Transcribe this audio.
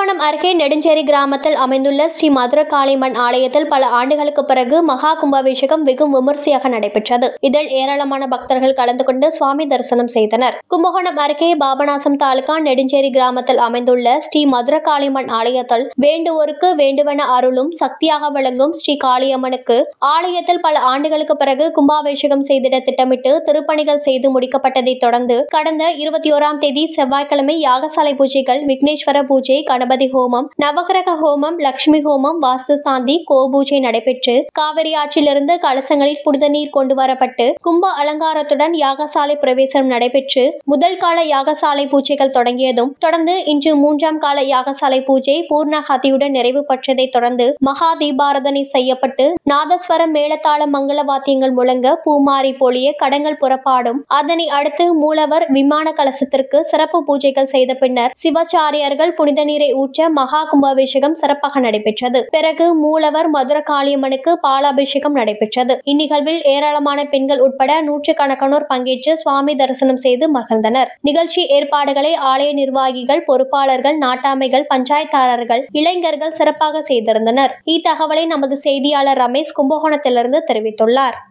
கும்பகோணம் அருகே நெடுஞ்சேரி கிராமத்தில் அமைந்துள்ள ஸ்ரீ மதுர காளியம்மன் ஆலயத்தில் பல ஆண்டுகளுக்கு பிறகு மகா கும்பாபிஷேகம் வெகு விமர்சையாக நடைபெற்றது இதில் ஏராளமான பக்தர்கள் கலந்து கொண்டு சுவாமி தரிசனம் செய்தனர் கும்பகோணம் அருகே பாபநாசம் தாலுகா நெடுஞ்சேரி கிராமத்தில் அமைந்துள்ள ஸ்ரீ மதுர காளியம்மன் ஆலயத்தில் வேண்டுவோருக்கு வேண்டுவன அருளும் சக்தியாக விளங்கும் ஸ்ரீ காளியம்மனுக்கு ஆலயத்தில் பல ஆண்டுகளுக்கு பிறகு கும்பாபிஷேகம் செய்திட திட்டமிட்டு திருப்பணிகள் செய்து முடிக்கப்பட்டதைத் தொடர்ந்து கடந்த இருபத்தி ஓராம் தேதி செவ்வாய்க்கிழமை யாகசாலை பூஜைகள் விக்னேஸ்வர பூஜை கணபதி ஹோமம் நவகிரக ஹோமம் லட்சுமி ஹோமம் வாஸ்து சாந்தி கோ பூஜை நடைபெற்று காவிரி ஆற்றிலிருந்து கலசங்களில் புனித நீர் கொண்டு வரப்பட்டு கும்ப அலங்காரத்துடன் யாகசாலை பிரவேசம் நடைபெற்று முதல் கால யாகசாலை பூஜைகள் தொடங்கியதும் தொடர்ந்து இன்று மூன்றாம் கால யாகசாலை பூஜை பூர்ணஹதியுடன் நிறைவு பெற்றதைத் தொடர்ந்து மகா தீபாரதனை செய்யப்பட்டு நாதஸ்வரம் மேளதாள மங்கள வாத்தியங்கள் முழங்க பூமாரி பொழிய கடங்கள் புறப்பாடும் அதனை அடுத்து மூலவர் விமான கலசத்திற்கு சிறப்பு பூஜைகள் செய்த பின்னர் சிவாச்சாரியார்கள் புனித நீரை ஊற்ற மகா கும்பாபிஷேகம் சிறப்பாக நடைபெற்றது பிறகு மூலவர் மதுர காளியம்மனுக்கு பாலாபிஷேகம் நடைபெற்றது இந்நிகழ்வில் ஏராளமான பெண்கள் உட்பட நூற்றுக்கணக்கானோர் பங்கேற்று சுவாமி தரிசனம் செய்து மகிழ்ந்தனர் நிகழ்ச்சி ஏற்பாடுகளை ஆலய நிர்வாகிகள் பொறுப்பாளர்கள் நாட்டாமைகள் பஞ்சாயத்தாளர்கள் இளைஞர்கள் சிறப்பாக செய்திருந்தனர் இத்தகவலை நமது செய்தியாளர் ரமேஷ் கும்பகோணத்திலிருந்து தெரிவித்துள்ளார்